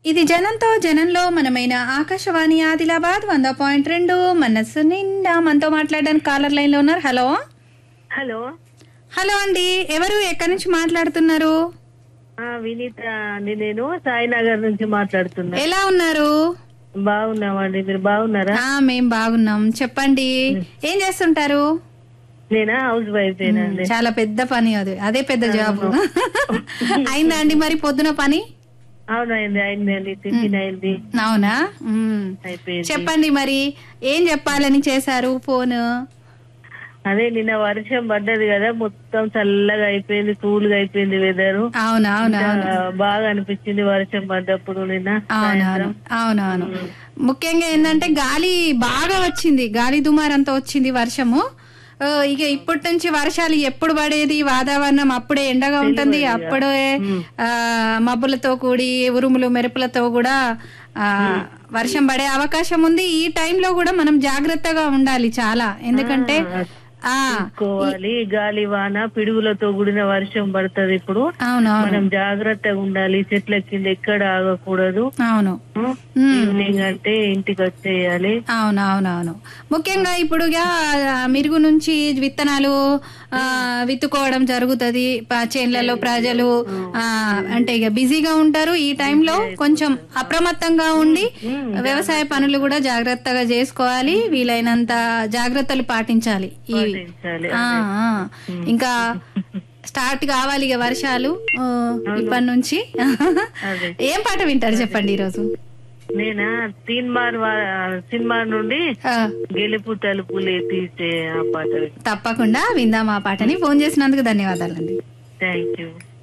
ఇది జనంతో జనంలో మనమైన ఆకాశవాణి ఆదిలాబాద్ వంద పాయింట్ రెండు మనస్సు నిండా మనతో మాట్లాడడానికి కాలర్ లైన్ లో ఉన్నారు హలో హలో హలో అండి ఎవరు ఎక్కడి నుంచి మాట్లాడుతున్నారు ఆ, వినీత అండి నేను సాయినగర్ నుంచి మాట్లాడుతున్నా ఎలా ఉన్నారు బాగున్నామండి మీరు బాగున్నారా ఆ మేం బాగున్నాం చెప్పండి ఏం చేస్తుంటారు నేనా హౌస్ వైఫ్ ఏనండి చాలా పెద్ద పని అది అదే పెద్ద జాబ్ అయిందా అండి మరి పొద్దున పని అవునండి అయిందండి టిఫిన్ అయింది అవునా మ్మ్. అయిపోయింది చెప్పండి మరి ఏం చెప్పాలని చేశారు ఫోన్ అదే నిన్న వర్షం పడ్డది కదా మొత్తం చల్లగా అయిపోయింది కూల్ గా అయిపోయింది వెదర్ అవునా అవునా బాగా అనిపించింది వర్షం పడ్డప్పుడు నిన్న అవునవును అవునవును ముఖ్యంగా ఏంటంటే గాలి బాగా వచ్చింది గాలి దుమారంతో వచ్చింది వర్షము ఆ, ఇక ఇప్పటి నుంచి వర్షాలు ఎప్పుడు పడేది వాతావరణం అప్పుడే ఎండగా ఉంటుంది అప్పుడే ఆ, మబ్బులతో కూడి ఉరుములు మెరుపులతో కూడా ఆ వర్షం పడే అవకాశం ఉంది ఈ టైంలో కూడా మనం జాగ్రత్తగా ఉండాలి చాలా ఎందుకంటే ఆ కోవాలి గాలి వాన పిడుగులతో కూడిన వర్షం పడుతుంది ఇప్పుడు అవునవును మనం జాగ్రత్తగా ఉండాలి చెట్ల కింద ఎక్కడ ఆగకూడదు అవును ఈవినింగ్ అంటే ఇంటికి వచ్చేయాలి అవునవునవును ముఖ్యంగా ఇప్పుడు ఇక, ఆ, మిరుగు నుంచి విత్తనాలు ఆ, విత్తుకోవడం జరుగుతుంది ప- చేన్లలో ప్రజలు ఆ, అంటే ఇక బిజీగా ఉంటారు ఈ టైంలో కొంచెం అప్రమత్తంగా ఉండి వ్యవసాయ పనులు కూడా జాగ్రత్తగా చేసుకోవాలి వీలైనంత జాగ్రత్తలు పాటించాలి ఈ పాటించాలి. ఆ, ఆ. ఇంకా స్టార్ట్ కావాలి ఇక వర్షాలు ఆ, ఇప్పటి నుంచి అదే ఏం పాట వింటారు చెప్పండి ఈరోజు నేనా తీన్మార్ వా- సినిమా నుండి ఆ. గెలుపు తలుపులే తీసే ఆ పాట తప్పకుండా విందాం ఆ పాటని ఫోన్ చేసినందుకు ధన్యవాదాలండి థ్యాంక్ యూ